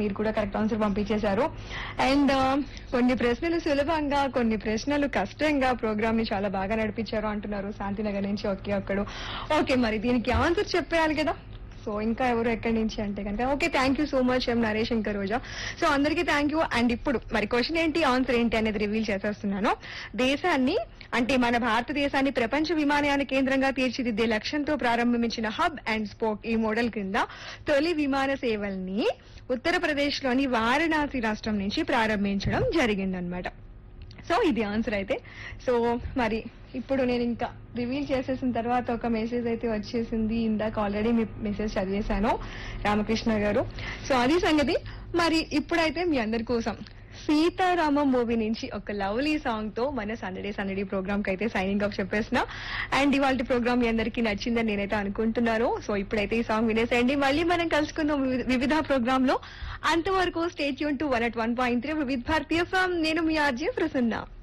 మీరు కూడా correct answer పంపించేశారు అండ్ కొన్ని ప్రశ్నలు సులభంగా కొన్ని ప్రశ్నలు కష్టంగా ప్రోగ్రామ్ ని చాలా బాగా నడిపించారు అంటున్నారు శాంతినగర్ నుంచి ఓకే ఒక్కడు ఓకే మరి దీనికి ఆన్సర్ చెప్పేయాలి కదా సో ఇంకా ఎవరు ఎక్కడి నుంచి అంటే కనుక okay thank you so much M Naresh ఇంకా రోజా సో అందరికీ థ్యాంక్ యూ అండ్ ఇప్పుడు మరి క్వశ్చన్ ఏంటి ఆన్సర్ ఏంటి అనేది రివీల్ చేసేస్తున్నాను దేశాన్ని అంటే మన భారతదేశాన్ని ప్రపంచ విమానయాన కేంద్రంగా తీర్చిదిద్దే లక్ష్యంతో ప్రారంభించిన హబ్ అండ్ స్పోక్ ఈ మోడల్ కింద తొలి విమాన సేవల్ని ఉత్తరప్రదేశ్ లోని వారణాసి రాష్ట్రం నుంచి ప్రారంభించడం జరిగిందనమాట సో ఇది ఆన్సర్ అయితే సో మరి ఇప్పుడు నేను ఇంకా రివీల్ చేసేసిన తర్వాత ఒక మెసేజ్ అయితే వచ్చేసింది ఇందాక ఆల్రెడీ మీ మెసేజ్ చదివేశాను రామకృష్ణ గారు సో అది సంగతి మరి ఇప్పుడైతే మీ అందరి కోసం సీతారామం మూవీ నుంచి ఒక లవ్లీ సాంగ్ తో మన సందడే సందడి ప్రోగ్రామ్ కి అయితే సైనింగ్ ఆఫ్ చెప్పేసిన అండ్ ఇవాళ ప్రోగ్రామ్ మీ అందరికీ నచ్చిందని నేనైతే అనుకుంటున్నాను సో ఇప్పుడైతే ఈ సాంగ్ వినేసేయండి మళ్ళీ మనం కలుసుకుందాం వివి- వివిధ ప్రోగ్రామ్ లో అంతవరకు స్టేట్ యూన్ to one at one point three వివిధ భారతీయ ఫామ్ నేను మీ ఆర్జే ప్రసన్న